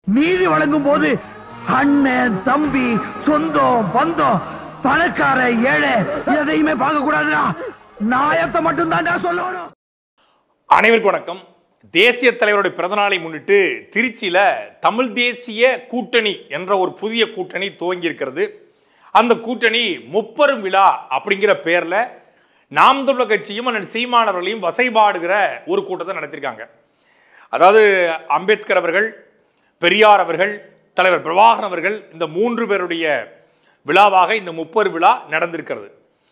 நீதி வழங்கும் போது அண்ணன் தம்பி சொந்தம் பந்தம் பணக்கார ஏழை எதையுமே பார்க்க கூடாதுடா நாயத்தை மட்டும் தான்டா சொல்லணும் அனைவருக்கும் வணக்கம் தேசிய தலைவருடைய பிறந்தநாளை முன்னிட்டு திருச்சியில தமிழ் தேசிய கூட்டணி என்ற ஒரு புதிய கூட்டணி துவங்கி இருக்கிறது அந்த கூட்டணி முப்பெரும் விழா அப்படிங்கிற பேர்ல நாம் தமிழர் கட்சியும் அண்ணன் சீமானவர்களையும் வசைபாடுகிற ஒரு கூட்டத்தை நடத்தியிருக்காங்க அதாவது அம்பேத்கர் அவர்கள் பெரியார் அவர்கள் தலைவர் பிரபாகரன் அவர்கள் இந்த மூன்று பேருடைய விழாவாக இந்த முப்பெரு விழா நடந்திருக்கிறது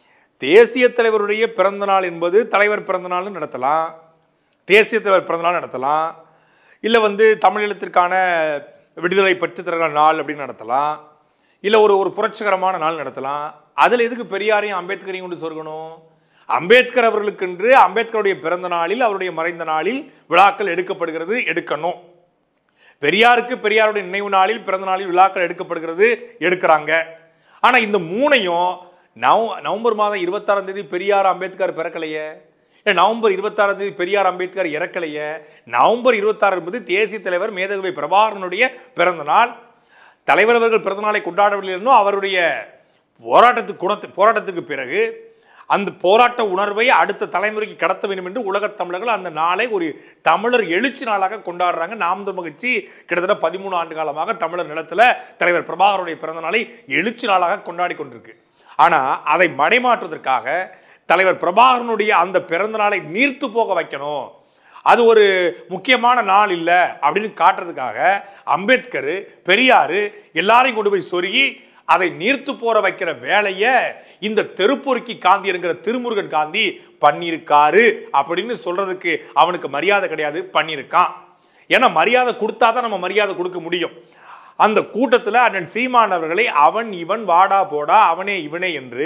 தேசிய தலைவருடைய பிறந்த நாள் என்பது தலைவர் பிறந்த நாள்னு நடத்தலாம் தேசிய தலைவர் பிறந்த நாள் நடத்தலாம் இல்லை வந்து தமிழீழத்திற்கான விடுதலை பெற்றுத்தர நாள் அப்படின்னு நடத்தலாம் இல்லை ஒரு ஒரு புரட்சிகரமான நாள் நடத்தலாம் அதில் எதுக்கு பெரியாரையும் அம்பேத்கரையும் கொண்டு சொருகணும் அம்பேத்கர் அவர்களுக்கென்று அம்பேத்கருடைய பிறந்த நாளில் அவருடைய மறைந்த நாளில் விழாக்கள் எடுக்கப்படுகிறது எடுக்கணும் பெரியாருக்கு பெரியாருடைய நினைவு நாளில் பிறந்த நாளில் விழாக்கள் எடுக்கப்படுகிறது எடுக்கிறாங்க ஆனா இந்த மூணையும் நவ நவம்பர் மாதம் இருபத்தாறாம் தேதி பெரியார் அம்பேத்கர் பிறக்கலையே ஏன் நவம்பர் இருபத்தாறாம் தேதி பெரியார் அம்பேத்கர் இறக்கலையே நவம்பர் இருபத்தாறு என்பது தேசிய தலைவர் மேதகவி பிரபாகரனுடைய பிறந்த நாள் தலைவர் அவர்கள் பிறந்த நாளை கொண்டாடவில்லை என்றும் அவருடைய போராட்டத்துக்கு குணத்து போராட்டத்துக்கு பிறகு அந்த போராட்ட உணர்வை அடுத்த தலைமுறைக்கு கடத்த வேண்டும் என்று உலகத் தமிழர்கள் அந்த நாளை ஒரு தமிழர் எழுச்சி நாளாக கொண்டாடுறாங்க நாம் தமிழ் கட்சி கிட்டத்தட்ட பதிமூணு ஆண்டு காலமாக தமிழர் நிலத்துல தலைவர் பிரபாகருடைய பிறந்த நாளை எழுச்சி நாளாக கொண்டாடி கொண்டிருக்கு ஆனா அதை மடைமாற்றுவதற்காக தலைவர் பிரபாகரனுடைய அந்த பிறந்த நாளை நீர்த்து போக வைக்கணும் அது ஒரு முக்கியமான நாள் இல்லை அப்படின்னு காட்டுறதுக்காக அம்பேத்கர் பெரியார் எல்லாரையும் கொண்டு போய் சொருகி அதை நீர்த்து போற வைக்கிற வேலையை இந்த தெருப்பொருக்கி காந்தி என்கிற திருமுருகன் காந்தி பண்ணியிருக்காரு அப்படின்னு சொல்றதுக்கு அவனுக்கு மரியாதை கிடையாது பண்ணியிருக்கான் ஏன்னா மரியாதை கொடுத்தாதான் நம்ம மரியாதை கொடுக்க முடியும் அந்த கூட்டத்தில் அண்ணன் சீமான் அவர்களை அவன் இவன் வாடா போடா அவனே இவனே என்று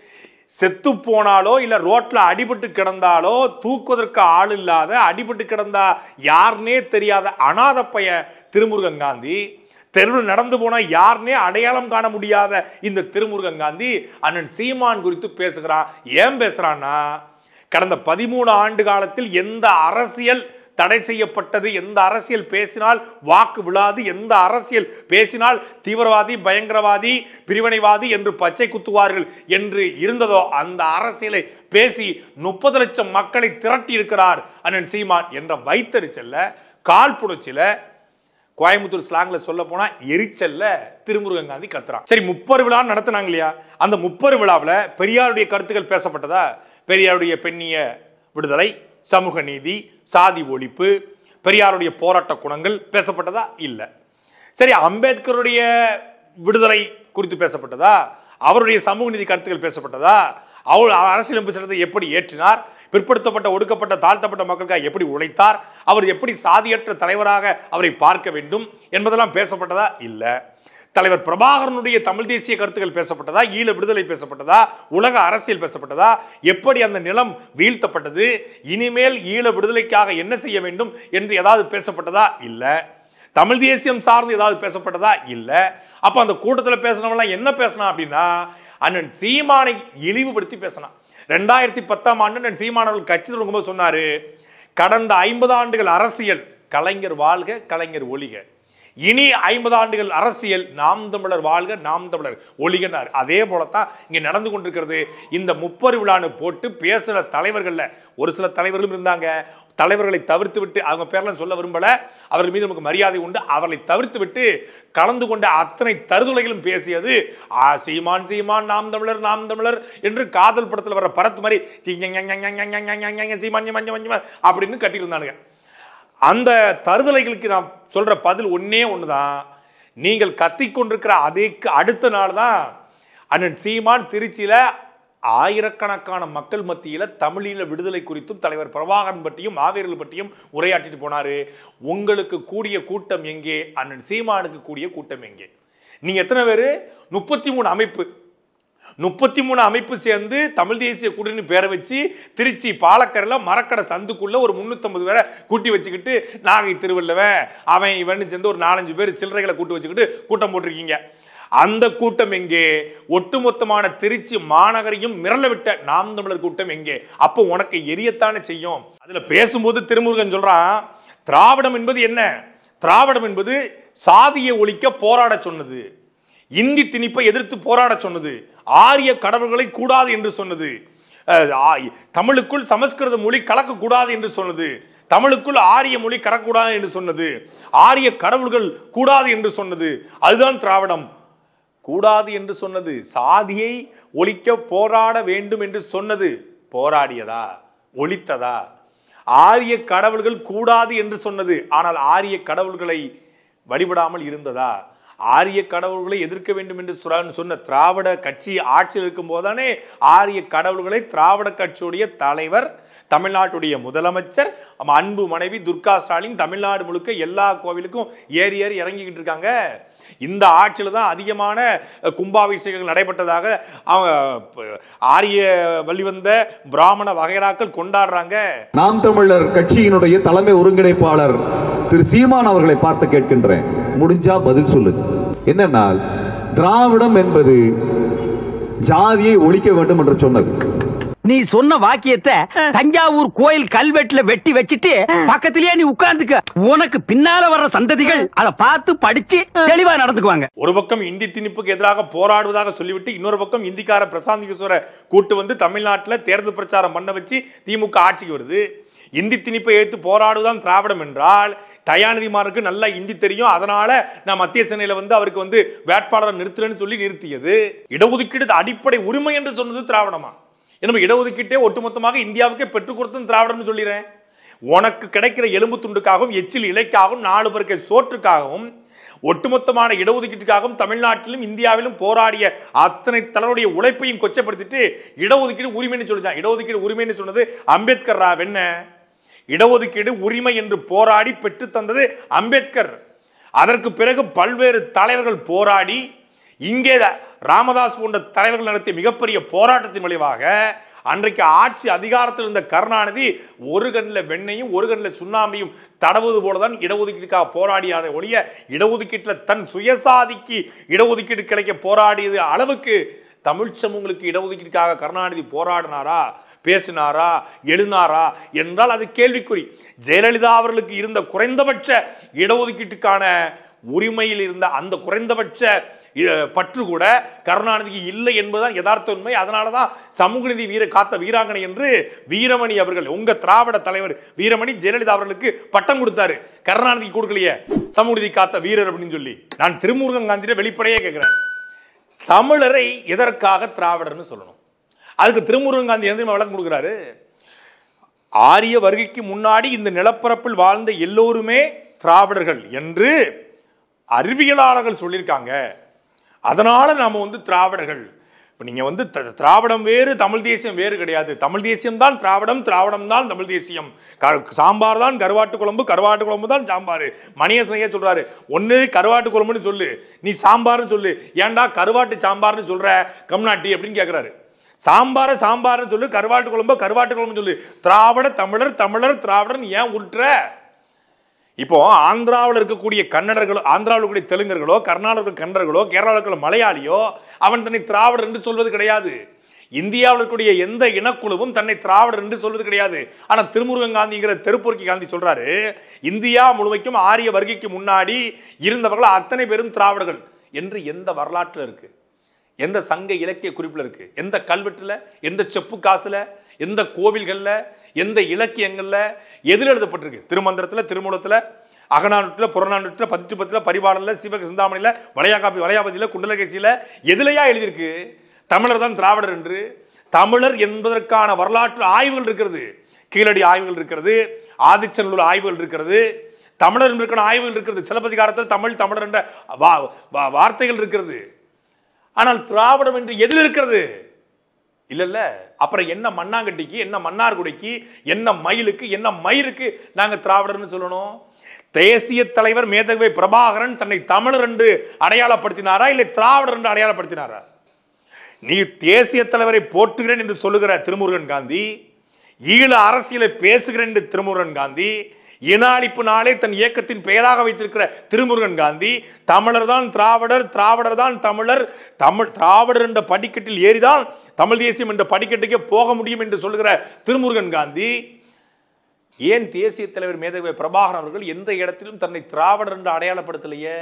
செத்து போனாலோ இல்ல ரோட்ல அடிபட்டு கிடந்தாலோ தூக்குவதற்கு ஆள் இல்லாத அடிபட்டு கிடந்தா யாருன்னே தெரியாத அனாத பைய திருமுருகன் காந்தி தெருவில் நடந்து போனா யாருன்னே அடையாளம் காண முடியாத இந்த திருமுருகன் காந்தி அண்ணன் சீமான் குறித்து பேசுகிறான் ஏன் பேசுறான்னா கடந்த பதிமூணு ஆண்டு காலத்தில் எந்த அரசியல் தடை செய்யப்பட்டது எந்த அரசியல் பேசினால் வாக்கு விழாது எந்த அரசியல் பேசினால் தீவிரவாதி பயங்கரவாதி பிரிவினைவாதி என்று பச்சை குத்துவார்கள் என்று இருந்ததோ அந்த அரசியலை பேசி முப்பது லட்சம் மக்களை திரட்டி இருக்கிறார் அண்ணன் சீமான் என்ற வைத்தறிச்சல்ல கால் புணர்ச்சியில கோயம்புத்தூர் ஸ்லாங்ல சொல்ல போனா எரிச்சல்ல திருமுருகன் காந்தி கத்துறான் சரி முப்பரு விழா நடத்தினாங்க இல்லையா அந்த முப்பரு விழாவில் பெரியாருடைய கருத்துக்கள் பேசப்பட்டதா பெரியாருடைய பெண்ணிய விடுதலை சமூக நீதி சாதி ஒழிப்பு பெரியாருடைய போராட்ட குணங்கள் பேசப்பட்டதா இல்லை சரி அம்பேத்கருடைய விடுதலை குறித்து பேசப்பட்டதா அவருடைய சமூக நீதி கருத்துக்கள் பேசப்பட்டதா அவர் அரசியலமைப்பு சட்டத்தை எப்படி ஏற்றினார் பிற்படுத்தப்பட்ட ஒடுக்கப்பட்ட தாழ்த்தப்பட்ட மக்களுக்காக எப்படி உழைத்தார் அவர் எப்படி சாதியற்ற தலைவராக அவரை பார்க்க வேண்டும் என்பதெல்லாம் பேசப்பட்டதா இல்லை தலைவர் பிரபாகரனுடைய தமிழ் தேசிய கருத்துக்கள் பேசப்பட்டதா ஈழ விடுதலை பேசப்பட்டதா உலக அரசியல் பேசப்பட்டதா எப்படி அந்த நிலம் வீழ்த்தப்பட்டது இனிமேல் ஈழ விடுதலைக்காக என்ன செய்ய வேண்டும் என்று ஏதாவது பேசப்பட்டதா இல்லை தமிழ் தேசியம் சார்ந்து ஏதாவது பேசப்பட்டதா இல்லை அப்ப அந்த கூட்டத்தில் பேசினவங்களாம் என்ன பேசினா அப்படின்னா அண்ணன் சீமானை இழிவுபடுத்தி பேசினான் ரெண்டாயிரத்தி பத்தாம் ஆண்டு அண்ணன் சீமானவர்கள் கட்சி தொடங்கும்போது சொன்னாரு கடந்த ஐம்பது ஆண்டுகள் அரசியல் கலைஞர் வாழ்க கலைஞர் ஒளிக இனி ஐம்பது ஆண்டுகள் அரசியல் நாம் தமிழர் வாழ்க நாம் தமிழர் ஒளிகனார் அதே போலத்தான் இங்க நடந்து கொண்டிருக்கிறது இந்த முப்பரு விழான்னு போட்டு பேசுகிற தலைவர்கள்ல ஒரு சில தலைவர்களும் இருந்தாங்க தலைவர்களை தவிர்த்து விட்டு அவங்க பேர்லாம் சொல்ல விரும்பல அவர்கள் மீது நமக்கு மரியாதை உண்டு அவர்களை தவிர்த்து விட்டு கலந்து கொண்ட அத்தனை தருதுளைகளும் பேசியது ஆ, சீமான் சீமான் நாம் தமிழர் நாம் தமிழர் என்று காதல் படத்தில் வர பரத்து மாதிரி சீ, ஞங், ஞங், ஞங், ஞங், ஞங், ஞங், ஞங், ஞங், சீமான் சீமான் சீமான் சீமான் அப்படின்னு கட்டியிருந்தானுங்க அந்த தருதலைகளுக்கு நான் சொல்ற பதில் ஒன்னே ஒண்ணுதான் நீங்கள் கத்திக் கொண்டிருக்கிற அதே அடுத்த நாள் தான் அண்ணன் சீமான் திருச்சியில ஆயிரக்கணக்கான மக்கள் மத்தியில தமிழீழ விடுதலை குறித்தும் தலைவர் பிரபாகரன் பற்றியும் மாவீரர்கள் பற்றியும் உரையாற்றிட்டு போனாரு உங்களுக்கு கூடிய கூட்டம் எங்கே அண்ணன் சீமானுக்கு கூடிய கூட்டம் எங்கே நீங்க எத்தனை பேரு முப்பத்தி மூணு அமைப்பு முப்பத்தி மூணு அமைப்பு சேர்ந்து தமிழ் தேசிய கூட்டணி பேரை வச்சு திருச்சி பாலக்கரையில் மரக்கடை சந்துக்குள்ள ஒரு முந்நூற்றம்பது பேரை கூட்டி வச்சுக்கிட்டு நாகை திருவள்ளுவன் அவன் இவன் சேர்ந்து ஒரு நாலஞ்சு பேர் சில்லறைகளை கூட்டி வச்சுக்கிட்டு கூட்டம் போட்டிருக்கீங்க அந்த கூட்டம் எங்கே ஒட்டுமொத்தமான திருச்சி மாநகரையும் மிரள விட்ட நாம் தமிழர் கூட்டம் எங்கே அப்போ உனக்கு எரியத்தானே செய்யும் அதுல பேசும்போது திருமுருகன் சொல்றான் திராவிடம் என்பது என்ன திராவிடம் என்பது சாதியை ஒழிக்க போராட சொன்னது இந்தி திணிப்பை எதிர்த்து போராட சொன்னது ஆரிய கடவுள்களை கூடாது என்று சொன்னது அஹ், ஆ- தமிழுக்குள் சமஸ்கிருத மொழி கலக்கக்கூடாது என்று சொன்னது தமிழுக்குள் ஆரிய மொழி கலக்கக்கூடாது என்று சொன்னது ஆரிய கடவுள்கள் கூடாது என்று சொன்னது அதுதான் திராவிடம் கூடாது என்று சொன்னது சாதியை ஒழிக்க போராட வேண்டும் என்று சொன்னது போராடியதா ஒழித்ததா ஆரிய கடவுள்கள் கூடாது என்று சொன்னது ஆனால் ஆரிய கடவுள்களை வழிபடாமல் இருந்ததா ஆரிய கடவுள்களை எதிர்க்க வேண்டும் என்று சொன்ன- சொன்ன திராவிட கட்சி ஆட்சியில் இருக்கும் போதானே ஆரிய கடவுள்களை திராவிட கட்சியுடைய தலைவர் தமிழ்நாட்டுடைய முதலமைச்சர் நம்ம அன்பு மனைவி துர்கா ஸ்டாலின் தமிழ்நாடு முழுக்க எல்லா கோவிலுக்கும் ஏறி ஏறி இறங்கிக்கிட்டு இருக்காங்க இந்த ஆட்சியில் தான் அதிகமான அஹ், கும்பாபிஷேகங்கள் நடைபெற்றதாக அவங்க ப- ஆரிய வழிவந்த பிராமண வகைராக்கள் கொண்டாடுறாங்க நாம் தமிழர் கட்சியினுடைய தலைமை ஒருங்கிணைப்பாளர் திரு சீமான் அவர்களை பார்த்து கேட்கின்றேன் முடிஞ்சா பதில் சொல்லுங்க என்னன்னா திராவிடம் என்பது ஜாதியை ஒழிக்க வேண்டும் என்று சொன்னது நீ சொன்ன வாக்கியத்தை தஞ்சாவூர் கோயில் கல்வெட்டுல வெட்டி வச்சிட்டு பக்கத்திலேயே நீ உட்கார்ந்துக்க உனக்கு பின்னால வர்ற சந்ததிகள் அதை பார்த்து படிச்சு தெளிவா நடந்துக்குவாங்க ஒரு பக்கம் இந்தி திணிப்புக்கு எதிராக போராடுவதாக சொல்லிவிட்டு இன்னொரு பக்கம் இந்திக்கார பிரசாந்த் கிஷோரை கூட்டு வந்து தமிழ்நாட்டில் தேர்தல் பிரச்சாரம் பண்ண வச்சு திமுக ஆட்சிக்கு வருது இந்தி திணிப்பை எதிர்த்து போராடுவதுதான் திராவிடம் என்றால் தயாநிதிமாருக்கு நல்லா இந்தி தெரியும் அதனால நான் மத்திய சென்னையில வந்து அவருக்கு வந்து வேட்பாளரை நிறுத்துறேன்னு சொல்லி நிறுத்தியது இடஒதுக்கீடு அடிப்படை உரிமை என்று சொன்னது திராவிடமா எனவே இடஒதுக்கீட்டே ஒட்டுமொத்தமாக இந்தியாவுக்கே பெற்றுக் கொடுத்தது திராவிடம்னு சொல்லிடுறேன் உனக்கு கிடைக்கிற எலும்பு துண்டுக்காகவும் எச்சில் இலைக்காகவும் நாலு பேருக்கு சோற்றுக்காகவும் ஒட்டுமொத்தமான இடஒதுக்கீட்டுக்காகவும் தமிழ்நாட்டிலும் இந்தியாவிலும் போராடிய அத்தனை தலைவருடைய உழைப்பையும் கொச்சப்படுத்திட்டு இடஒதுக்கீடு உரிமைன்னு சொல்லிட்டான் இடஒதுக்கீடு உரிமைன்னு சொன்னது அம்பேத்கர் ராவ் என்ன இடஒதுக்கீடு உரிமை என்று போராடி பெற்று தந்தது அம்பேத்கர் அதற்கு பிறகு பல்வேறு தலைவர்கள் போராடி இங்கே ராமதாஸ் போன்ற தலைவர்கள் நடத்திய மிகப்பெரிய போராட்டத்தின் விளைவாக அன்றைக்கு ஆட்சி அதிகாரத்தில் இருந்த கருணாநிதி ஒரு கண்ணில் வெண்ணையும் ஒரு கண்ணில் சுண்ணாம்பையும் தடவுவது போலதான் இடஒதுக்கீட்டுக்காக போராடியார ஒழிய இடஒதுக்கீட்டில் தன் சுயசாதிக்கு இடஒதுக்கீடு கிடைக்க போராடியது அளவுக்கு தமிழ் சமூகங்களுக்கு இடஒதுக்கீட்டுக்காக கருணாநிதி போராடினாரா பேசினாரா எழுதினாரா என்றால் அது கேள்விக்குறி ஜெயலலிதா அவர்களுக்கு இருந்த குறைந்தபட்ச இடஒதுக்கீட்டுக்கான உரிமையில் இருந்த அந்த குறைந்தபட்ச இ- பற்று கூட கருணாநிதிக்கு இல்லை என்பதுதான் யதார்த்த உண்மை அதனால தான் சமூக நீதி வீர காத்த வீராங்கனை என்று வீரமணி அவர்கள் உங்க திராவிட தலைவர் வீரமணி ஜெயலலிதா அவர்களுக்கு பட்டம் கொடுத்தாரு கருணாநிதி கொடுக்கலையே சமூக நீதி காத்த வீரர் அப்படின்னு சொல்லி நான் திருமுருகன் காந்தியில வெளிப்படையே கேட்கிறேன் தமிழரை எதற்காக திராவிடர்னு சொல்லணும் அதுக்கு திருமுருகன் காந்தி எந்த விளக்கம் கொடுக்குறாரு ஆரிய வருகைக்கு முன்னாடி இந்த நிலப்பரப்பில் வாழ்ந்த எல்லோருமே திராவிடர்கள் என்று அறிவியலாளர்கள் சொல்லியிருக்காங்க அதனால நாம வந்து திராவிடர்கள் இப்போ நீங்கள் வந்து த- திராவிடம் வேறு தமிழ் தேசியம் வேறு கிடையாது தமிழ் தேசியம் தான் திராவிடம் திராவிடம் தான் தமிழ் தேசியம் க- சாம்பார் தான் கருவாட்டு குழம்பு கருவாட்டு குழம்பு தான் சாம்பார் மணியசனையே சொல்றாரு ஒன்று கருவாட்டு குழம்புன்னு சொல்லு நீ சாம்பார்னு சொல்லு ஏன்டா கருவாட்டு சாம்பார்னு சொல்ற கம்நாட்டி அப்படின்னு கேட்குறாரு சாம்பாரை சாம்பார்னு சொல்லு கருவாட்டு குழம்பு கருவாட்டு குழம்புன்னு சொல்லு திராவிட தமிழர் தமிழர் திராவிடர்னு ஏன் உருட்டுற இப்போ ஆந்திராவில் இருக்கக்கூடிய கன்னடர்களோ ஆந்திராவில் இருக்கக்கூடிய தெலுங்கர்களோ கர்நாடக கன்னடர்களோ கேரளாவில் இருக்கிற மலையாளியோ அவன் தன்னை திராவிடர் என்று சொல்வது கிடையாது இந்தியாவில் இருக்கக்கூடிய எந்த இனக்குழுவும் தன்னை திராவிடர் என்று சொல்வது கிடையாது ஆனால் திருமுருகன் காந்திங்கிற தெருப்பொருக்கி காந்தி சொல்றாரு இந்தியா முழுமைக்கும் ஆரிய வருகைக்கு முன்னாடி இருந்தவர்கள் அத்தனை பேரும் திராவிடர்கள் என்று எந்த வரலாற்றில் இருக்கு எந்த சங்க இலக்கிய குறிப்பில் இருக்கு எந்த கல்வெட்டுல எந்த செப்பு காசுல எந்த கோவில்கள்ல எந்த இலக்கியங்கள்ல எதில் எழுதப்பட்டிருக்கு திருமந்திரத்துல திருமூலத்துல அகநானூற்றுல புறநானூற்றுல பத்து பத்துல பரிபாடல்ல சிவ சிந்தாமணியில வளையாகாப்பி வளையாபதியில குண்டலகேசியில எதுலையா எழுதியிருக்கு தமிழர் தான் திராவிடர் என்று தமிழர் என்பதற்கான வரலாற்று ஆய்வுகள் இருக்கிறது கீழடி ஆய்வுகள் இருக்கிறது ஆதிச்சநல்லூர் ஆய்வுகள் இருக்கிறது தமிழர் என்பதற்கான ஆய்வுகள் இருக்கிறது சிலப்பதிகாரத்தில் தமிழ் தமிழர் என்ற வா- வா- வார்த்தைகள் இருக்கிறது ஆனால் திராவிடம் என்று எதில் இருக்கிறது இல்ல இல்ல அப்புறம் என்ன மண்ணாங்கட்டிக்கு என்ன மன்னார்குடிக்கு என்ன மயிலுக்கு என்ன மயிருக்கு நாங்க திராவிடர்னு சொல்லணும் தேசிய தலைவர் மேதகவை பிரபாகரன் தன்னை தமிழர் என்று அடையாளப்படுத்தினாரா இல்லை திராவிடர் என்று அடையாளப்படுத்தினாரா நீ தேசிய தலைவரை போற்றுகிறேன் என்று சொல்லுகிற திருமுருகன் காந்தி ஈழ அரசியலை பேசுகிறேன் என்று திருமுருகன் காந்தி இன அழிப்பு நாளே தன் இயக்கத்தின் பெயராக வைத்திருக்கிற திருமுருகன் காந்தி தமிழர் தான் திராவிடர் திராவிடர் தான் தமிழர் தமிழ் திராவிடர் என்ற படிக்கட்டில் ஏறிதான் தமிழ் தேசியம் என்ற படிக்கட்டுக்கே போக முடியும் என்று சொல்லுகிற திருமுருகன் காந்தி ஏன் தேசிய தலைவர் மேதகு பிரபாகரன் அவர்கள் எந்த இடத்திலும் தன்னை திராவிடர் என்று அடையாளப்படுத்தலையே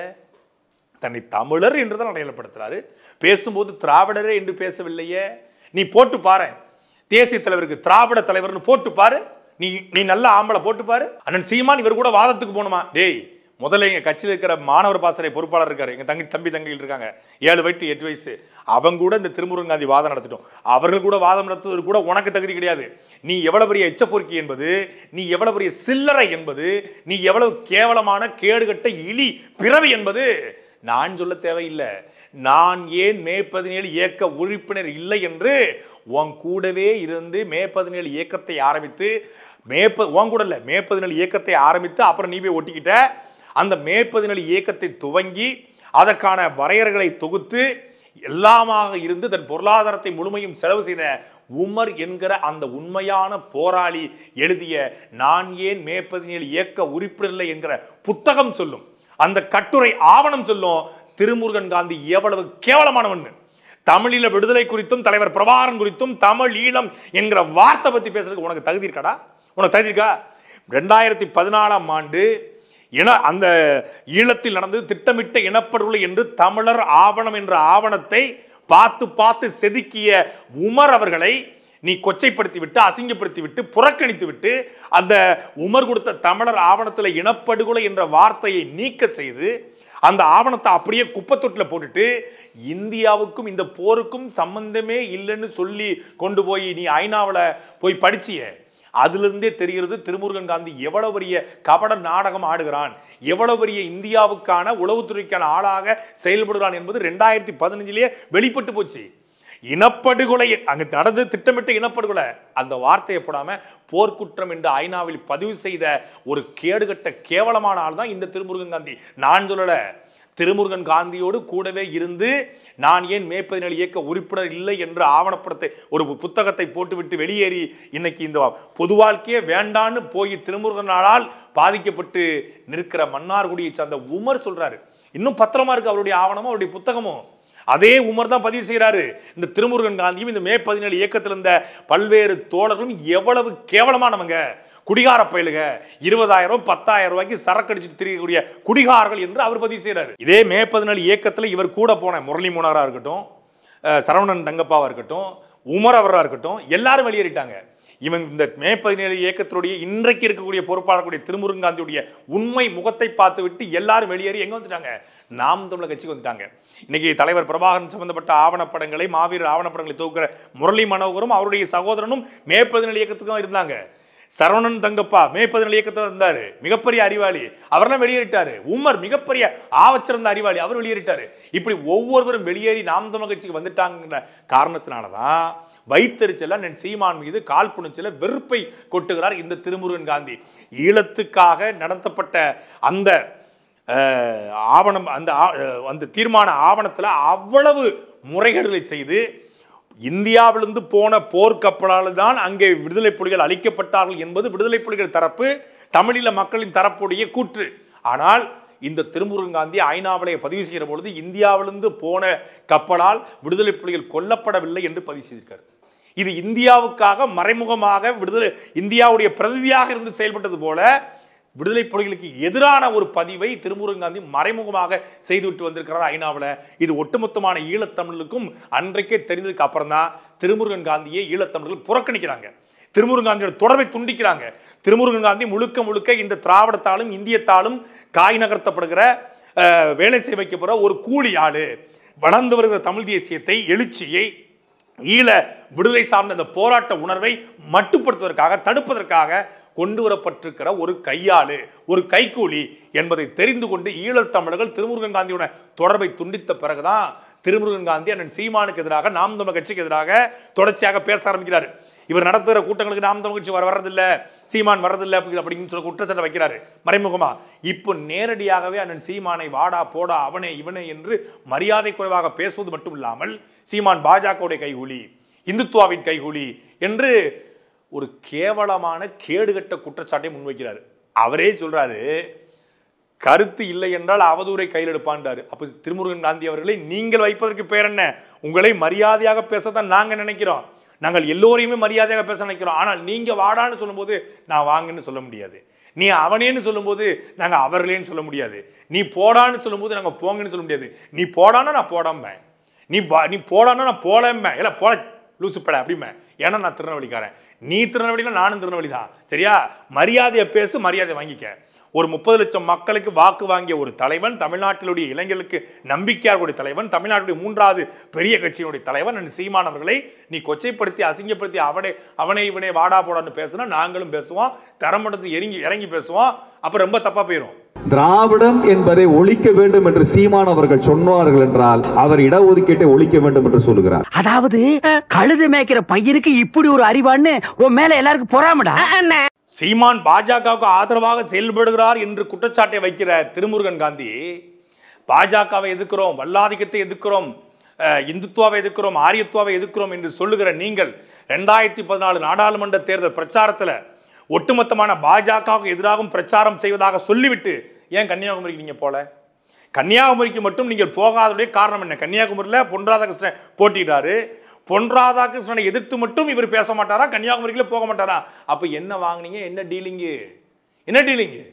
தன்னை தமிழர் என்றுதான் அடையாளப்படுத்துறாரு பேசும்போது திராவிடரே என்று பேசவில்லையே நீ போட்டு பாரு தேசிய தலைவருக்கு திராவிட தலைவர்னு போட்டு பாரு நீ நீ நல்ல ஆம்பளை போட்டு பாரு அண்ணன் சீமான் இவர் கூட வாதத்துக்கு போகணுமா டேய் முதல்ல எங்க கட்சியில் இருக்கிற மாணவர் பாசறை பொறுப்பாளர் இருக்காரு எங்க தங்கி தம்பி தங்கைகள் இருக்காங்க ஏழு வயட்டு எட்டு வயசு அவங்க கூட இந்த திருமுருகன் காந்தி வாதம் நடத்திட்டோம் அவர்கள் கூட வாதம் நடத்துவது கூட உனக்கு தகுதி கிடையாது நீ எவ்வளவு பெரிய எச்சப்பொறுக்கி என்பது நீ எவ்வளவு பெரிய சில்லறை என்பது நீ எவ்வளவு கேவலமான கேடுகட்ட இழி பிறவி என்பது நான் சொல்ல தேவையில்லை நான் ஏன் மே பதினேழு இயக்க உறுப்பினர் இல்லை என்று உன் கூடவே இருந்து மே பதினேழு இயக்கத்தை ஆரம்பித்து மே ப உன் கூட இல்லை மே பதினேழு இயக்கத்தை ஆரம்பித்து அப்புறம் நீ போய் ஒட்டிக்கிட்ட அந்த மே பதினேழு இயக்கத்தை துவங்கி அதற்கான வரையறைகளை தொகுத்து எல்லாமாக இருந்து தன் பொருளாதாரத்தை முழுமையும் செலவு செய்த உமர் என்கிற அந்த உண்மையான போராளி எழுதிய நான் ஏன் மே பதினேழு இயக்க உறுப்பினர் இல்லை என்கிற புத்தகம் சொல்லும் அந்த கட்டுரை ஆவணம் சொல்லும் திருமுருகன் காந்தி எவ்வளவு கேவலமானவன் தமிழீழ விடுதலை குறித்தும் தலைவர் பிரபாகரன் குறித்தும் தமிழ் ஈழம் என்கிற வார்த்தை பத்தி பேசுறதுக்கு உனக்கு தகுதி இருக்காடா உனக்கு தகுதி இருக்கா ரெண்டாயிரத்தி பதினாலாம் ஆண்டு இன அந்த ஈழத்தில் நடந்தது திட்டமிட்ட இனப்படுகொலை என்று தமிழர் ஆவணம் என்ற ஆவணத்தை பார்த்து பார்த்து செதுக்கிய உமர் அவர்களை நீ கொச்சைப்படுத்தி விட்டு அசிங்கப்படுத்தி விட்டு புறக்கணித்து விட்டு அந்த உமர் கொடுத்த தமிழர் ஆவணத்தில் இனப்படுகொலை என்ற வார்த்தையை நீக்க செய்து அந்த ஆவணத்தை அப்படியே குப்பத்தொட்டில் போட்டுட்டு இந்தியாவுக்கும் இந்த போருக்கும் சம்பந்தமே இல்லைன்னு சொல்லி கொண்டு போய் நீ ஐநாவில் போய் படிச்சிய அதிலிருந்தே தெரிகிறது திருமுருகன் காந்தி எவ்வளவு பெரிய கபட நாடகம் ஆடுகிறான் எவ்வளவு பெரிய இந்தியாவுக்கான உளவுத்துறைக்கான ஆளாக செயல்படுகிறான் என்பது ரெண்டாயிரத்தி பதினஞ்சிலேயே வெளிப்பட்டு போச்சு இனப்படுகொலை அங்க நடந்து திட்டமிட்ட இனப்படுகொலை அந்த வார்த்தையை போடாம போர்க்குற்றம் என்று ஐநாவில் பதிவு செய்த ஒரு கேடுகட்ட கேவலமான ஆள் தான் இந்த திருமுருகன் காந்தி நான் சொல்லல திருமுருகன் காந்தியோடு கூடவே இருந்து நான் ஏன் மே பதினேழு இயக்க உறுப்பினர் இல்லை என்று ஆவணப்படத்தை ஒரு புத்தகத்தை போட்டுவிட்டு வெளியேறி இன்னைக்கு இந்த பொது வாழ்க்கையே வேண்டான்னு போய் திருமுருகனாலால் பாதிக்கப்பட்டு நிற்கிற மன்னார்குடியை சார்ந்த உமர் சொல்றாரு இன்னும் பத்திரமா இருக்கு அவருடைய ஆவணமும் அவருடைய புத்தகமும் அதே உமர் தான் பதிவு செய்கிறாரு இந்த திருமுருகன் காந்தியும் இந்த மே பதினேழு இயக்கத்தில் இருந்த பல்வேறு தோழர்களும் எவ்வளவு கேவலமானவங்க குடிகார பயலுக இருபதாயிரம் பத்தாயிரம் ரூபாய்க்கு சரக்கு அடிச்சுட்டு திரியக்கூடிய குடிகாரர்கள் என்று அவர் பதிவு செய்கிறாரு இதே மே பதினேழு இயக்கத்தில் இவர் கூட போன முரளி மூனாரா இருக்கட்டும் அஹ் சரவணன் தங்கப்பாவா இருக்கட்டும் உமர் அவரா இருக்கட்டும் எல்லாரும் வெளியேறிட்டாங்க இவன் இந்த மே பதினேழு இயக்கத்தினுடைய இன்றைக்கு இருக்கக்கூடிய பொறுப்பாளர்களுடைய திருமுருகன் காந்தியுடைய உண்மை முகத்தை பார்த்து விட்டு எல்லாரும் வெளியேறி எங்க வந்துட்டாங்க நாம் தமிழர் கட்சிக்கு வந்துட்டாங்க இன்னைக்கு தலைவர் பிரபாகரன் சம்பந்தப்பட்ட ஆவணப்படங்களை மாவீரர் ஆவணப்படங்களை தொகுக்கிற முரளி மனோகரும் அவருடைய சகோதரனும் மே பதினேழு இயக்கத்துக்கு தான் இருந்தாங்க சரவணன் தங்கப்பா மே பதினேழு இயக்கத்தில் இருந்தாரு மிகப்பெரிய அறிவாளி அவரெல்லாம் வெளியேறிட்டாரு உமர் மிகப்பெரிய ஆவச்சிறந்த அறிவாளி அவர் வெளியேறிட்டாரு இப்படி ஒவ்வொருவரும் வெளியேறி நாம் தமிழர் கட்சிக்கு வந்துட்டாங்கிற காரணத்தினால தான் வைத்தறிச்சல நன் சீமான் மீது கால் புணிச்சல வெறுப்பை கொட்டுகிறார் இந்த திருமுருகன் காந்தி ஈழத்துக்காக நடத்தப்பட்ட அந்த அஹ், ஆவணம் அந்த ஆ- அஹ், அந்த தீர்மான ஆவணத்தில் அவ்வளவு முறைகேடுகளை செய்து இந்தியாவிலிருந்து போன போர்க்கப்பலால் தான் அங்கே விடுதலை புலிகள் அழிக்கப்பட்டார்கள் என்பது விடுதலை புலிகள் தரப்பு தமிழீழ மக்களின் தரப்புடைய கூற்று ஆனால் இந்த திருமுருகன் காந்தி ஐநாவிலே பதிவு செய்கிற பொழுது இந்தியாவிலிருந்து போன கப்பலால் விடுதலை புலிகள் கொல்லப்படவில்லை என்று பதிவு செய்திருக்கார் இது இந்தியாவுக்காக மறைமுகமாக விடுதலை இந்தியாவுடைய பிரதிநிதியாக இருந்து செயல்பட்டது போல விடுதலை புலிகளுக்கு எதிரான ஒரு பதிவை திருமுருகன் காந்தி மறைமுகமாக செய்துவிட்டு வந்திருக்கிறார் ஐநாவில் இது ஒட்டுமொத்தமான ஈழத்தமிழுக்கும் அன்றைக்கே தெரிந்ததுக்கு அப்புறம் தான் திருமுருகன் காந்தியை ஈழத்தமிழர்கள் புறக்கணிக்கிறாங்க திருமுருகன் காந்தியோட தொடர்பை துண்டிக்கிறாங்க திருமுருகன் காந்தி முழுக்க முழுக்க இந்த திராவிடத்தாலும் இந்தியத்தாலும் காய் நகர்த்தப்படுகிற அஹ், வேலை செய்ய வைக்கப்படுற ஒரு கூலி ஆளு வளர்ந்து வருகிற தமிழ் தேசியத்தை எழுச்சியை ஈழ விடுதலை சார்ந்த அந்த போராட்ட உணர்வை மட்டுப்படுத்துவதற்காக தடுப்பதற்காக கொண்டு வரப்பட்டிருக்கிற ஒரு கையாளு ஒரு கைக்கூலி என்பதை தெரிந்து கொண்டு ஈழத் தமிழர்கள் திருமுருகன் காந்தியோட தொடர்பை துண்டித்த பிறகுதான் திருமுருகன் காந்தி அண்ணன் சீமானுக்கு எதிராக நாம் தமிழ் கட்சிக்கு எதிராக தொடர்ச்சியாக பேச ஆரம்பிக்கிறார் இவர் நடத்துகிற கூட்டங்களுக்கு நாம் தமிழ் கட்சி வர வர்றதில்ல சீமான் வர்றதில்லை அப்படி- அப்படின்னு சொல்ல குற்றச்சாட்டை வைக்கிறாரு மறைமுகமா இப்போ நேரடியாகவே அண்ணன் சீமானை வாடா போடா அவனே இவனே என்று மரியாதை குறைவாக பேசுவது மட்டும் இல்லாமல் சீமான் பாஜகவுடைய கைகூலி இந்துத்துவாவின் கைகூலி என்று ஒரு கேவலமான கேடுகட்ட குற்றச்சாட்டை முன்வைக்கிறார் அவரே சொல்றாரு கருத்து இல்லை என்றால் அவதூறை கையில் எடுப்பான்றாரு அப்ப திருமுருகன் காந்தி அவர்களை நீங்கள் வைப்பதற்கு பேர் என்ன உங்களை மரியாதையாக பேசத்தான் நாங்க நினைக்கிறோம் நாங்கள் எல்லோரையுமே மரியாதையாக பேச நினைக்கிறோம் ஆனால் நீங்க வாடான்னு சொல்லும்போது நான் வாங்கன்னு சொல்ல முடியாது நீ அவனேன்னு சொல்லும்போது நாங்க அவர்களேன்னு சொல்ல முடியாது நீ போடான்னு சொல்லும்போது நாங்க போங்கன்னு சொல்ல முடியாது நீ போடான்னா நான் போடாம நீ வா- நீ போடான்னா நான் போலம்பேன் இல்லை போல லூசுப்பட அப்படிம்பேன் ஏன்னா நான் திருநெல்வேலிக்காரன் நீ திருநெல்வேலினா நானும் திருநெல்வேலி தான் சரியா மரியாதையை பேசு மரியாதை வாங்கிக்க ஒரு முப்பது லட்சம் மக்களுக்கு வாக்கு வாங்கிய ஒரு தலைவன் தமிழ்நாட்டிலுடைய இளைஞர்களுக்கு நம்பிக்கையாருடைய தலைவன் தமிழ்நாட்டுடைய மூன்றாவது பெரிய கட்சியினுடைய தலைவன் அண்ணன் சீமான் அவர்களை நீ கொச்சைப்படுத்தி அசிங்கப்படுத்தி அவனை அவனை இவனை வாடா போடான்னு பேசுனா நாங்களும் பேசுவோம் தரமட்டத்து இறங்கி இறங்கி பேசுவோம் அப்புறம் ரொம்ப தப்பா போயிடும் திராவிடம் என்பதை ஒழிக்க வேண்டும் என்று சீமான் அவர்கள் சொன்னார்கள் என்றால் அவர் இடஒதுக்கீட்டை ஒழிக்க வேண்டும் என்று சொல்லுகிறார் அதாவது கழுது மேய்க்கிற பையனுக்கு இப்படி ஒரு அறிவான்னு உன் மேல எல்லாருக்கும் பொறாமடா சீமான் பாஜகவுக்கு ஆதரவாக செயல்படுகிறார் என்று குற்றச்சாட்டை வைக்கிற திருமுருகன் காந்தி பாஜகவை எதிர்க்கிறோம் வல்லாதிக்கத்தை எதிர்க்கிறோம் அஹ், இந்துத்துவாவை எதிர்க்கிறோம் ஆரியத்துவாவை எதிர்க்கிறோம் என்று சொல்லுகிற நீங்கள் ரெண்டாயிரத்தி பதினாலு நாடாளுமன்ற தேர்தல் பிரச்சாரத்தில் ஒட்டுமொத்தமான பாஜகவுக்கு எதிராகவும் பிரச்சாரம் செய்வதாக சொல்லிவிட்டு ஏன் கன்னியாகுமரிக்கு நீங்க போல கன்னியாகுமரிக்கு மட்டும் நீங்கள் போகாததுடைய காரணம் என்ன கன்னியாகுமரியில் பொன் ராதாகிருஷ்ணன் போட்டிட்டாரு பொன் ராதாகிருஷ்ணனை எதிர்த்து மட்டும் இவர் பேச மாட்டாரா கன்னியாகுமரிக்குள்ள போக மாட்டாரா அப்ப என்ன வாங்குனீங்க என்ன டீலிங்கு என்ன டீலிங்கு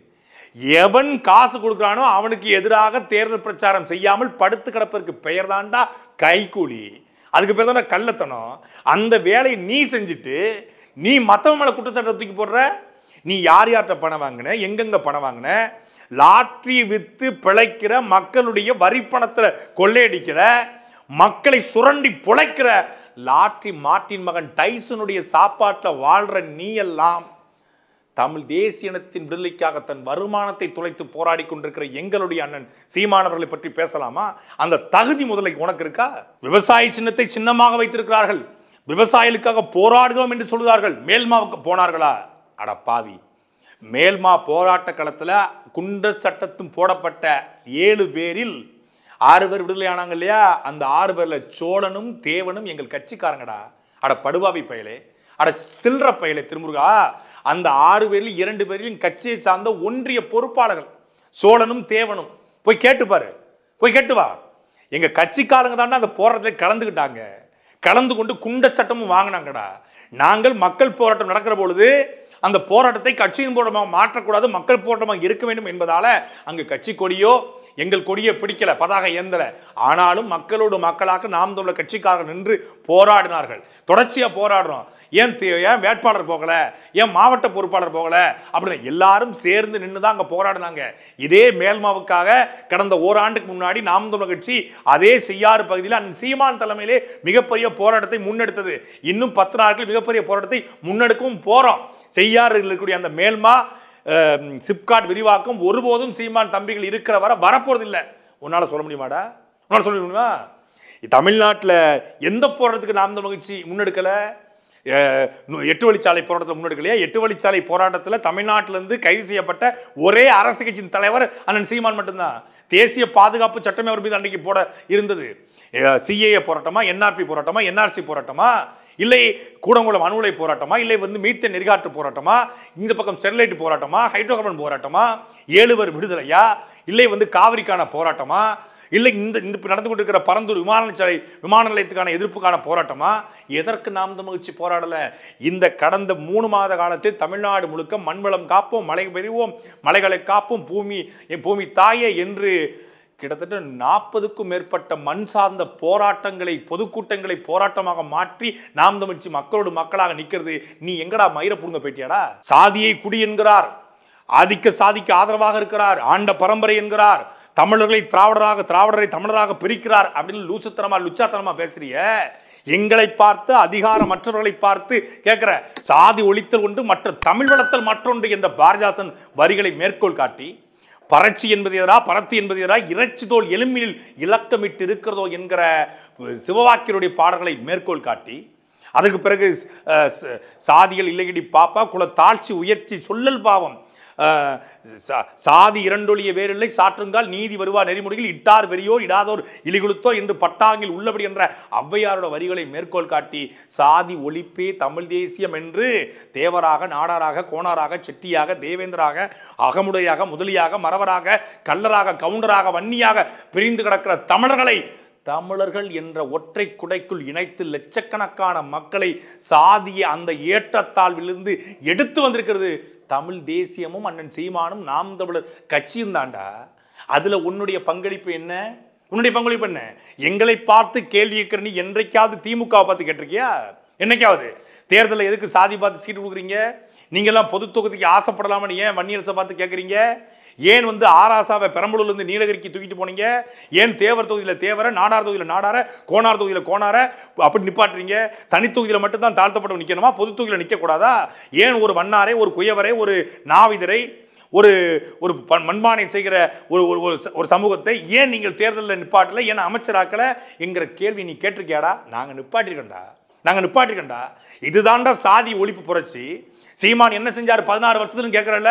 எவன் காசு கொடுக்குறானோ அவனுக்கு எதிராக தேர்தல் பிரச்சாரம் செய்யாமல் படுத்து கிடப்பதற்கு பெயர் தாண்டா கைக்கூலி அதுக்கு பேர் தாண்டா கள்ளத்தனம் அந்த வேலையை நீ செஞ்சுட்டு நீ மத்தவன் மேல குற்றச்சாட்டை தூக்கி போடுற நீ யார் யார்கிட்ட பணம் வாங்கின எங்கெங்க பணம் வாங்கின லாட்ரி வித்து பிழைக்கிற மக்களுடைய வரி பணத்துல கொள்ளையடிக்கிற மக்களை சுரண்டி பிழைக்கிற லாட்ரி மார்ட்டின் மகன் டைசனுடைய சாப்பாட்டில் வாழ்ற நீ எல்லாம் தமிழ் தேசிய இனத்தின் விடுதலைக்காக தன் வருமானத்தை துளைத்து போராடி கொண்டிருக்கிற எங்களுடைய அண்ணன் சீமானவர்களை பற்றி பேசலாமா அந்த தகுதி முதலை உனக்கு இருக்கா விவசாய சின்னத்தை சின்னமாக வைத்திருக்கிறார்கள் விவசாயிகளுக்காக போராடுகிறோம் என்று சொல்கிறார்கள் மேல்மாவுக்கு போனார்களா அட பாவி மேல்மா போராட்ட களத்துல குண்டர் சட்டத்தும் போடப்பட்ட ஏழு பேரில் ஆறு பேர் விடுதலை ஆனாங்க இல்லையா அந்த ஆறு பேர்ல சோழனும் தேவனும் எங்கள் கட்சிக்காரங்கடா அட படுபாவி பயலே அட சில்ற பயலே திருமுருகா அந்த ஆறு பேரில் இரண்டு பேரிலும் கட்சியை சார்ந்த ஒன்றிய பொறுப்பாளர்கள் சோழனும் தேவனும் போய் கேட்டு பாரு போய் கேட்டு வா எங்க கட்சிக்காரங்க தாண்டா அந்த போராட்டத்தில் கலந்துக்கிட்டாங்க கலந்து கொண்டு குண்ட சட்டமும் வாங்கினாங்கடா நாங்கள் மக்கள் போராட்டம் நடக்கிற பொழுது அந்த போராட்டத்தை கட்சியின் போராட்டமாக மாற்றக்கூடாது மக்கள் போராட்டமாக இருக்க வேண்டும் என்பதால அங்கு கட்சி கொடியோ எங்கள் கொடியை பிடிக்கல பதாக ஏந்தல ஆனாலும் மக்களோடு மக்களாக நாம் தமிழர் கட்சிக்காரர்கள் நின்று போராடினார்கள் தொடர்ச்சியா போராடுறோம் ஏன் தே- ஏன் வேட்பாளர் போகல ஏன் மாவட்ட பொறுப்பாளர் போகல அப்படின்னு எல்லாரும் சேர்ந்து நின்று தான் அங்க போராடினாங்க இதே மேல்மாவுக்காக கடந்த ஓராண்டுக்கு முன்னாடி நாம் தமிழர் கட்சி அதே செய்யாறு பகுதியில் அண்ணன் சீமான் தலைமையிலே மிகப்பெரிய போராட்டத்தை முன்னெடுத்தது இன்னும் பத்து நாட்கள் மிகப்பெரிய போராட்டத்தை முன்னெடுக்கவும் போறோம் செய்யாறு இருக்கக்கூடிய அந்த மேல்மா அஹ், சிப்காட் விரிவாக்கம் ஒருபோதும் சீமான் தம்பிகள் இருக்கிற வர வரப்போறது இல்லை உன்னால சொல்ல முடியுமாடா உன்னால சொல்ல முடியுமா தமிழ்நாட்டில் எந்த போராட்டத்துக்கு நாம் தமிழ் கட்சி முன்னெடுக்கல அஹ், நு- எட்டு வழிச்சாலை போராட்டத்தில் முன்னெடுக்கலையா எட்டு வழிச்சாலை போராட்டத்தில் தமிழ்நாட்டிலிருந்து கைது செய்யப்பட்ட ஒரே அரசு கட்சியின் தலைவர் அண்ணன் சீமான் மட்டும்தான் தேசிய பாதுகாப்பு சட்டமே அவர் மீது அன்றைக்கு போட இருந்தது சிஏஏ போராட்டமா என்ஆர்பி போராட்டமா என்ஆர்சி போராட்டமா இல்லை கூடங்குளம் அணு உலை போராட்டமா இல்லை வந்து மீத்த நெறிகாட்டு போராட்டமா இந்த பக்கம் ஸ்டெர்லைட் போராட்டமா ஹைட்ரோகார்பன் போராட்டமா ஏழுவர் விடுதலையா இல்லை வந்து காவிரிக்கான போராட்டமா இல்லை இந்த இந்த இப்ப நடந்து கொண்டிருக்கிற பரந்தூர் விமான நிலைய விமான நிலையத்துக்கான எதிர்ப்புக்கான போராட்டமா எதற்கு நாம் தமிழ்ச்சி போராடல இந்த கடந்த மூணு மாத காலத்தில் தமிழ்நாடு முழுக்க மண்வளம் காப்போம் மழை பெறுவோம் மலைகளை காப்போம் பூமி என் பூமி தாயே என்று கிட்டத்தட்ட நாற்பதுக்கும் மேற்பட்ட மண் சார்ந்த போராட்டங்களை பொதுக்கூட்டங்களை போராட்டமாக மாற்றி நாம் தமிழ்ச்சி மக்களோடு மக்களாக நிக்கிறது நீ எங்கடா மயிர புடுங்க போயிட்டியாடா சாதியை குடி என்கிறார் ஆதிக்க சாதிக்கு ஆதரவாக இருக்கிறார் ஆண்ட பரம்பரை என்கிறார் தமிழர்களை திராவிடராக திராவிடரை தமிழராக பிரிக்கிறார் அப்படின்னு லூசுத்தனமா லுச்சாத்தனமா பேசுறிய எங்களை பார்த்து அதிகாரமற்றவர்களை பார்த்து கேட்கிற சாதி ஒழித்தல் ஒன்று மற்ற தமிழ் வளர்த்தல் மற்றொன்று என்ற பாரதிதாசன் வரிகளை மேற்கோள் காட்டி பறட்சி என்பது எதிரா பரத்து என்பது எதிரா இறைச்சி தோல் எலும்பினில் இலக்கமிட்டு இருக்கிறதோ என்கிற சிவவாக்கியருடைய பாடல்களை மேற்கோள் காட்டி அதுக்கு பிறகு அஹ், ச- சாதிகள் இல்லையடி பாப்பா குல தாழ்ச்சி உயர்ச்சி சொல்லல் பாவம் அஹ், சா- சாதி இரண்டொழிய வேறில்லை சாற்றுங்கால் நீதி வருவா நெறிமுறையில் இட்டார் பெரியோர் இடாதோர் இலிகுலுத்தோர் என்று பட்டாங்கில் உள்ளபடி என்ற ஔவையாரோட வரிகளை மேற்கோள் காட்டி சாதி ஒழிப்பே தமிழ் தேசியம் என்று தேவராக நாடாராக கோணாராக செட்டியாக தேவேந்திராக அகமுடையாக முதலியாக மறவராக கள்ளராக கவுண்டராக வன்னியாக பிரிந்து கிடக்கிற தமிழர்களை தமிழர்கள் என்ற ஒற்றை குடைக்குள் இணைத்து லட்சக்கணக்கான மக்களை சாதிய அந்த ஏற்றத்தாழ்விலிருந்து எடுத்து வந்திருக்கிறது தமிழ் தேசியமும் அண்ணன் சீமானும் நாம் தமிழர் கட்சியும் தாண்டா அதுல உன்னுடைய பங்களிப்பு என்ன உன்னுடைய பங்களிப்பு என்ன எங்களை பார்த்து கேள்வி கேட்கிற நீ என்றைக்காவது திமுகவை பார்த்து கேட்டிருக்கியா என்னைக்காவது தேர்தலில் எதுக்கு சாதி பார்த்து சீட்டு கொடுக்குறீங்க நீங்கெல்லாம் பொது தொகுதிக்கு ஆசைப்படலாம்னு ஏன் வன்னியரசை பார்த்து கேட்குறீங்க ஏன் வந்து ஆராசாவை பெரம்பலூர்ல இருந்து நீலகிரிக்கு தூக்கிட்டு போனீங்க ஏன் தேவர் தொகுதியில் தேவர நாடார் தொகுதியில் நாடார கோனார் தொகுதியில் கோனார அப்படி நிப்பாட்டுறீங்க தனி தொகுதியில் மட்டும்தான் தாழ்த்தப்பட்டவன் நிற்கணுமா பொது தொகுதியில் நிற்கக்கூடாதா ஏன் ஒரு வண்ணாரை ஒரு குயவரை ஒரு நாவிதரை ஒரு ஒரு ப- மண்பானை செய்கிற ஒரு ஒரு- ஒரு ச- ஒரு சமூகத்தை ஏன் நீங்கள் தேர்தலில் நிப்பாட்டல ஏன் அமைச்சராக்கல என்கிற கேள்வி நீ கேட்டிருக்கியாடா நாங்கள் நிப்பாட்டிருக்கோண்டா நாங்கள் நிப்பாட்டிருக்கோண்டா இதுதான்டா சாதி ஒழிப்பு புரட்சி சீமான் என்ன செஞ்சார் பதினாறு வருஷத்துலன்னு கேட்குறல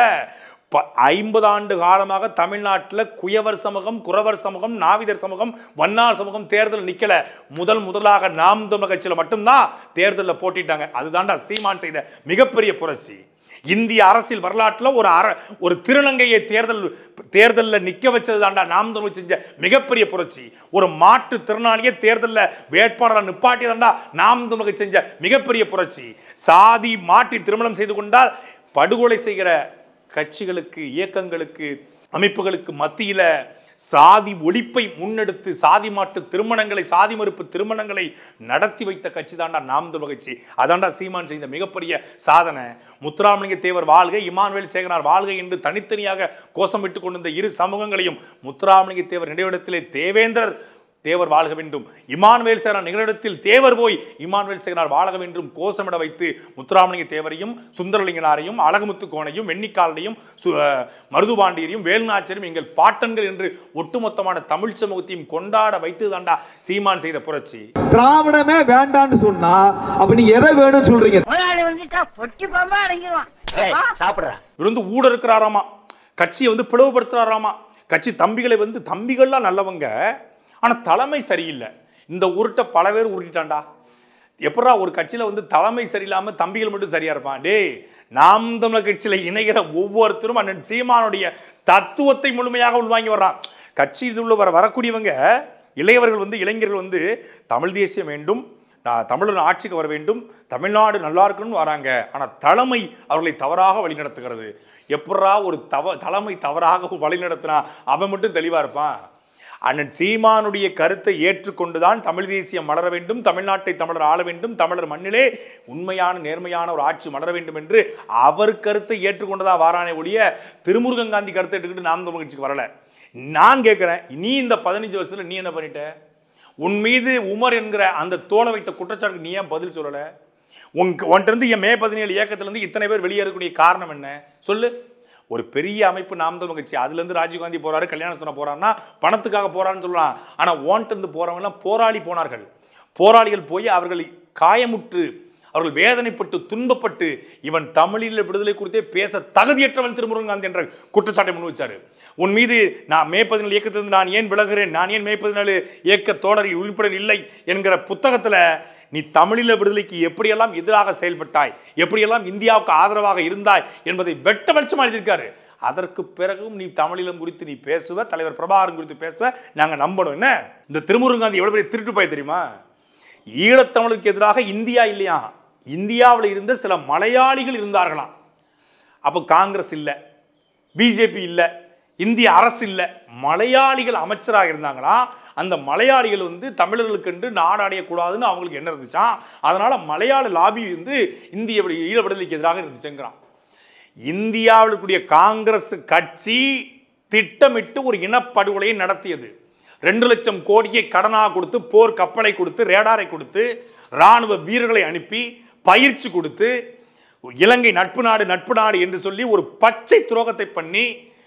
ஐம்பது ஆண்டு காலமாக தமிழ்நாட்டில் குயவர் சமூகம் குறவர் சமூகம் நாவிதர் சமூகம் வண்ணார் சமூகம் தேர்தல் நிக்கல முதல் முதலாக நாம் தமிழர் கட்சியில் மட்டும்தான் தேர்தலில் போட்டிட்டாங்க அதுதான்டா சீமான் செய்த மிகப்பெரிய புரட்சி இந்திய அரசியல் வரலாற்றில் ஒரு அர ஒரு திருநங்கையை தேர்தல் தேர்தலில் நிற்க வச்சது தாண்டா நாம் தமிழ் செஞ்ச மிகப்பெரிய புரட்சி ஒரு மாற்று திறனாளியை தேர்தலில் வேட்பாளராக நிப்பாட்டி தாண்டா நாம் தமிழக செஞ்ச மிகப்பெரிய புரட்சி சாதி மாற்றி திருமணம் செய்து கொண்டால் படுகொலை செய்கிற கட்சிகளுக்கு இயக்கங்களுக்கு அமைப்புகளுக்கு மத்தியில சாதி ஒழிப்பை முன்னெடுத்து சாதி மாட்டு திருமணங்களை சாதி மறுப்பு திருமணங்களை நடத்தி வைத்த கட்சி தாண்டா நாம் தமிழ் கட்சி அதாண்டா சீமான் செய்த மிகப்பெரிய சாதனை முத்துராமலிங்க தேவர் வாழ்க இமானுவேல் சேகரார் வாழ்க என்று தனித்தனியாக கோஷமிட்டுக் கொண்டிருந்த இரு சமூகங்களையும் முத்துராமலிங்க தேவர் நினைவிடத்திலே தேவேந்திரர் தேவர் வாழ்க வேண்டும் இமானுவேல் சேகரார் நிகழிடத்தில் தேவர் போய் இமானுவேல் சேகரார் வாழக வேண்டும் கோஷமிட வைத்து முத்துராமலிங்க தேவரையும் சுந்தரலிங்கனாரையும் அழகுமுத்து கோனையும் வெண்ணிக்காலனையும் சு- அஹ், மருதுபாண்டியரையும் வேலுநாச்சரையும் எங்கள் பாட்டன்கள் என்று ஒட்டுமொத்தமான தமிழ் சமூகத்தையும் கொண்டாட வைத்து தாண்டா சீமான் செய்த புரட்சி திராவிடமே வேண்டான்னு சொன்னா அப்ப நீங்க எதை வேணும்னு சொல்றீங்க முதலாளி வந்துட்டா பொட்டி பாம்பா அடங்கிடுவான் சாப்பிடுறேன் இவர் வந்து ஊட இருக்கிறாராமா கட்சியை வந்து பிளவுபடுத்துறாராமா கட்சி தம்பிகளை வந்து தம்பிகள்லாம் நல்லவங்க ஆனா தலைமை சரியில்லை இந்த உருட்டை பல பேர் உருட்டிட்டான்டா எப்படா ஒரு கட்சியில வந்து தலைமை சரியில்லாம தம்பிகள் மட்டும் சரியா இருப்பான் டேய் நாம் தமிழர் கட்சியில இணைகிற ஒவ்வொருத்தரும் அண்ணன் சீமானுடைய தத்துவத்தை முழுமையாக உள்வாங்கி வர்றான் கட்சியில் உள்ள வர வரக்கூடியவங்க இளையவர்கள் வந்து இளைஞர்கள் வந்து தமிழ் தேசியம் வேண்டும் நான் தமிழர் ஆட்சிக்கு வர வேண்டும் தமிழ்நாடு நல்லா இருக்கணும்னு வராங்க ஆனால் தலைமை அவர்களை தவறாக வழிநடத்துகிறது எப்படா ஒரு தவ தலைமை தவறாக வழிநடத்தினா அவன் மட்டும் தெளிவாக இருப்பான் அண்ணன் சீமானுடைய கருத்தை ஏற்றுக்கொண்டுதான் தமிழ் தேசியம் மலர வேண்டும் தமிழ்நாட்டை தமிழர் ஆள வேண்டும் தமிழர் மண்ணிலே உண்மையான நேர்மையான ஒரு ஆட்சி மலர வேண்டும் என்று அவர் கருத்தை ஏற்றுக்கொண்டுதான் வாரானே ஒழிய திருமுருகன் காந்தி கருத்தை எடுத்துக்கிட்டு நாம் தமிழ் கட்சிக்கு வரல நான் கேட்குறேன் நீ இந்த பதினஞ்சு வருஷத்துல நீ என்ன பண்ணிட்ட உன் மீது உமர் என்கிற அந்த தோலை வைத்த குற்றச்சாட்டுக்கு நீ ஏன் பதில் சொல்லலை உன் உன்கிட்ட என் மே பதினேழு இயக்கத்திலேருந்து இத்தனை பேர் வெளியேறக்கூடிய காரணம் என்ன சொல்லு ஒரு பெரிய அமைப்பு நாம் தமிழ் கட்சி அதுலேருந்து ராஜீவ்காந்தி போறாரு கல்யாணத்துன போறாருன்னா பணத்துக்காக போறாருன்னு சொல்லலாம் ஆனால் ஓன்ட்டு போறவங்கலாம் போராளி போனார்கள் போராளிகள் போய் அவர்களை காயமுற்று அவர்கள் வேதனைப்பட்டு துன்பப்பட்டு இவன் தமிழில் விடுதலை குறித்தே பேச தகுதியற்றவன் திருமுருகன் காந்தி என்ற குற்றச்சாட்டை முன் வச்சாரு உன் மீது நான் மே பதினேழு இயக்கத்திலிருந்து நான் ஏன் விலகுறேன் நான் ஏன் மே பதினேழு இயக்க தோழரில் உறுப்பினர் இல்லை என்கிற புத்தகத்தில் நீ தமிழீழ விடுதலைக்கு எப்படியெல்லாம் எதிராக செயல்பட்டாய் எப்படியெல்லாம் இந்தியாவுக்கு ஆதரவாக இருந்தாய் என்பதை வெட்ட வெளிச்சமாக எழுதியிருக்காரு அதற்கு பிறகும் நீ தமிழீழம் குறித்து நீ பேசுவ தலைவர் பிரபாகரன் குறித்து பேசுவ நாங்கள் நம்பணும் என்ன இந்த திருமுருகன் காந்தி எவ்வளவு பெரிய திருட்டு போய் தெரியுமா ஈழத்தமிழருக்கு எதிராக இந்தியா இல்லையா இந்தியாவில் இருந்த சில மலையாளிகள் இருந்தார்களாம் அப்போ காங்கிரஸ் இல்லை பிஜேபி இல்லை இந்திய அரசு இல்லை மலையாளிகள் அமைச்சராக இருந்தாங்களா அந்த மலையாளிகள் வந்து தமிழர்களுக்கென்று நாடாடையக்கூடாதுன்னு அவங்களுக்கு என்ன இருந்துச்சாம் அதனால மலையாள லாபி வந்து இந்திய விடு- ஈழ விடுதலைக்கு எதிராக இருந்துச்சுங்கிறான் இந்தியாவில் இருக்கக்கூடிய காங்கிரஸ் கட்சி திட்டமிட்டு ஒரு இனப்படுகொலையை நடத்தியது ரெண்டு லட்சம் கோடியை கடனாக கொடுத்து போர் கப்பலை கொடுத்து ரேடாரை கொடுத்து ராணுவ வீரர்களை அனுப்பி பயிற்சி கொடுத்து இலங்கை நட்பு நாடு நட்பு நாடு என்று சொல்லி ஒரு பச்சை துரோகத்தை பண்ணி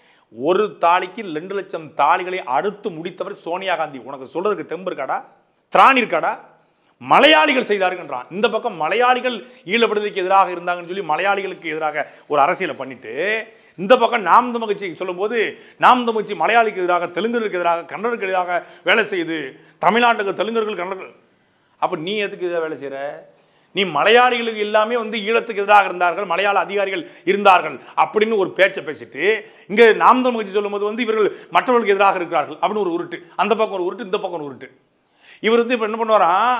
ஒரு தாலிக்கு ரெண்டு லட்சம் தாலிகளை அறுத்து முடித்தவர் சோனியா காந்தி உனக்கு சொல்றதுக்கு தெம்பு இருக்காடா திராணி இருக்காடா மலையாளிகள் செய்தார்கள்ன்றான் இந்த பக்கம் மலையாளிகள் ஈழ விடுதலைக்கு எதிராக இருந்தாங்கன்னு சொல்லி மலையாளிகளுக்கு எதிராக ஒரு அரசியலை பண்ணிட்டு இந்த பக்கம் நாம் தமிழ் கட்சி சொல்லும்போது நாம் தமிழ் கட்சி மலையாளிக்கு எதிராக தெலுங்கருக்கு எதிராக கன்னடருக்கு எதிராக வேலை செய்யுது தமிழ்நாட்டுக்கு தெலுங்கர்கள் கன்னடர்கள் அப்போ நீ எதுக்கு இதை வேலை செய்கிற நீ மலையாளிகளுக்கு எல்லாமே வந்து ஈழத்துக்கு எதிராக இருந்தார்கள் மலையாள அதிகாரிகள் இருந்தார்கள் அப்படின்னு ஒரு பேச்சை பேசிட்டு இங்கே நாம் தமிழ் கட்சி சொல்லும்போது வந்து இவர்கள் மற்றவர்களுக்கு எதிராக இருக்கிறார்கள் அப்படின்னு ஒரு உருட்டு அந்த பக்கம் ஒரு உருட்டு இந்த பக்கம் ஒரு உருட்டு இவர் வந்து இப்போ என்ன பண்ணுவாராம்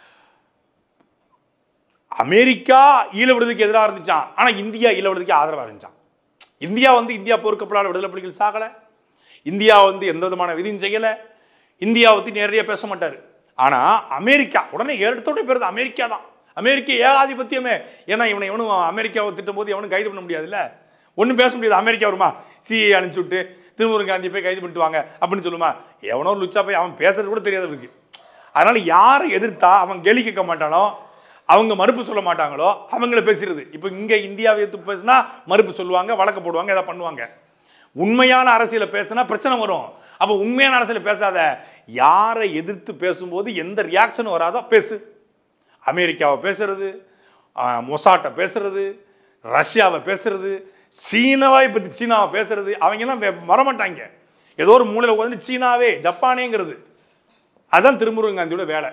அமெரிக்கா ஈழ விடுதலைக்கு எதிராக இருந்துச்சான் ஆனால் இந்தியா ஈழ விடுதலைக்கு ஆதரவாக இருந்துச்சான் இந்தியா வந்து இந்தியா போர்க்கப்படாத விடுதலை புலிகள் சாகலை இந்தியா வந்து எந்த விதமான விதியும் செய்யலை இந்தியா பற்றி நேரடியாக பேச மாட்டார் ஆனால் அமெரிக்கா உடனே எடுத்தோடனே பேருது அமெரிக்கா தான் அமெரிக்க ஏகாதிபத்தியமே ஏன்னா இவனை எவனும் அமெரிக்காவை திட்டும் போது எவனும் கைது பண்ண முடியாதுல்ல ஒன்றும் பேச முடியாது அமெரிக்கா வருமா சிஏ அனுப்பிச்சு விட்டு திருமுருகன் காந்தி போய் கைது பண்ணிட்டு வாங்க அப்படின்னு சொல்லுமா எவனோ ஒரு லுச்சா போய் அவன் பேசுறது கூட தெரியாது அவருக்கு அதனால யாரை எதிர்த்தா அவன் கேலி கேட்க மாட்டானோ அவங்க மறுப்பு சொல்ல மாட்டாங்களோ அவங்கள பேசுறது இப்போ இங்கே இந்தியாவை எதிர்த்து பேசினா மறுப்பு சொல்லுவாங்க வழக்கு போடுவாங்க எதாவது பண்ணுவாங்க உண்மையான அரசியலை பேசினா பிரச்சனை வரும் அப்போ உண்மையான அரசியலை பேசாத யாரை எதிர்த்து பேசும்போது எந்த ரியாக்ஷனும் வராதோ பேசு அமெரிக்காவை பேசுறது ஆஹ், மொசாட்டை பேசுறது ரஷ்யாவை பேசுறது சீனாவை பற்றி சீனாவை பேசுறது அவங்கெல்லாம் வே- வரமாட்டாங்க ஏதோ ஒரு மூலையில் உட்காந்து சீனாவே ஜப்பானேங்கிறது அதுதான் திருமுருகன் காந்தியோட வேலை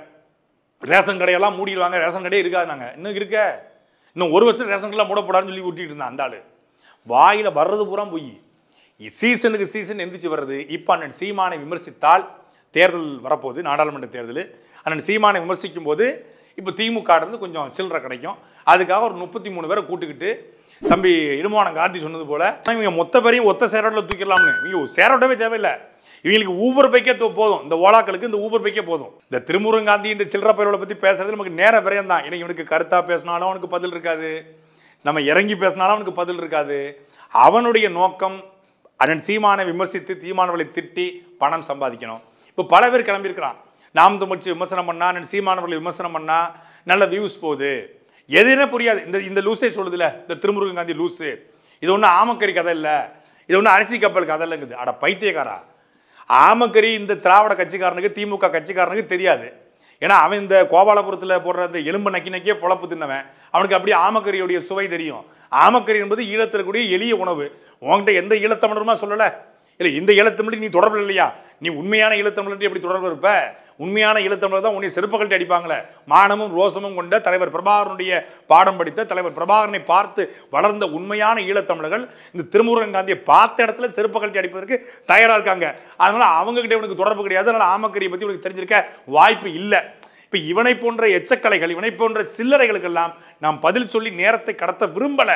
ரேஷன் கடையெல்லாம் மூடிடுவாங்க ரேஷன் கடையே இருக்காது நாங்கள் இன்னும் இருக்க இன்னும் ஒரு வருஷம் ரேஷன் கடைலாம் மூடப்படாதுன்னு சொல்லி விட்டுட்டு இருந்தான் அந்த ஆளு வாயில் வர்றது பூரா போய் சீசனுக்கு சீசன் எந்திரிச்சு வர்றது இப்போ அண்ணன் சீமானை விமர்சித்தால் தேர்தல் வரப்போகுது நாடாளுமன்ற தேர்தல் அண்ணன் சீமானை விமர்சிக்கும் போது இப்போ திமுக இருந்து கொஞ்சம் சில்லறை கிடைக்கும் அதுக்காக ஒரு முப்பத்தி மூணு பேரை கூட்டுக்கிட்டு தம்பி இடுமானம் காந்தி சொன்னது போல இவங்க மொத்த பேரையும் ஒத்த சேரோட்டில் தூக்கிடலாம்னு இவங்க சேரோட்டவே தேவையில்லை இவங்களுக்கு ஊபர் பைக்கே தோ- போதும் இந்த ஓலாக்களுக்கு இந்த ஊபர் பைக்கே போதும் இந்த திருமுருகன் காந்தி இந்த சில்லற பயிரோட பத்தி பேசுறது நமக்கு நேர விரயம் தான் ஏன்னா இவனுக்கு கருத்தா பேசினாலும் அவனுக்கு பதில் இருக்காது நம்ம இறங்கி பேசினாலும் அவனுக்கு பதில் இருக்காது அவனுடைய நோக்கம் அண்ணன் சீமானை விமர்சித்து தீமானவர்களை திட்டி பணம் சம்பாதிக்கணும் இப்போ பல பேர் கிளம்பியிருக்கிறான் நாம் தமிழ்ச்சி விமர்சனம் பண்ணா அண்ணன் சீமானவர்களை விமர்சனம் பண்ணா நல்ல வியூஸ் போகுது எதுனே புரியாது இந்த இந்த லூஸே சொல்லுதுல இந்த திருமுருகன் காந்தி லூஸு இது ஒன்றும் ஆமக்கறி கதை இல்லை இது ஒன்றும் அரிசி கப்பல் கதை இல்லைங்குது அட பைத்தியக்காரா ஆமக்கறி இந்த திராவிட கட்சிக்காரனுக்கு திமுக கட்சிக்காரனுக்கு தெரியாது ஏன்னா அவன் இந்த கோபாலபுரத்தில் போடுற அந்த எலும்பு நக்கி நக்கியே பொழப்பு தின்னவன் அவனுக்கு அப்படியே ஆமக்கறியுடைய சுவை தெரியும் ஆமக்கறி என்பது ஈழத்தில் கூடிய எளிய உணவு உன்கிட்ட எந்த ஈழத்தமிழருமா சொல்லலை இல்லை இந்த ஈழத்தமிழ் நீ தொடர்பு இல்லையா நீ உண்மையான ஈழத்தமிழர் எப்படி தொடர்பு இருப்ப உண்மையான ஈழத்தமிழர் தான் உன்னை செருப்பு கழட்டி அடிப்பாங்களே மானமும் ரோசமும் கொண்ட தலைவர் பிரபாகரனுடைய பாடம் படித்த தலைவர் பிரபாகரனை பார்த்து வளர்ந்த உண்மையான ஈழத்தமிழர்கள் இந்த திருமுருகன் காந்தியை பார்த்த இடத்துல செருப்பு கழட்டி அடிப்பதற்கு தயாராக இருக்காங்க அதனால அவங்க கிட்ட உனக்கு தொடர்பு கிடையாது அதனால ஆமக்கரியை பற்றி உனக்கு தெரிஞ்சிருக்க வாய்ப்பு இல்லை இப்போ இவனை போன்ற எச்சக்கலைகள் இவனை போன்ற சில்லறைகளுக்கெல்லாம் நாம் பதில் சொல்லி நேரத்தை கடத்த விரும்பல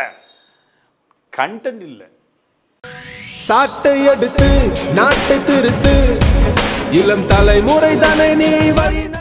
கண்டென்ட் இல்லை சாட்டை எடுத்து நாட்டை திருத்து இளம் தலைமுறை தானே நீ வழி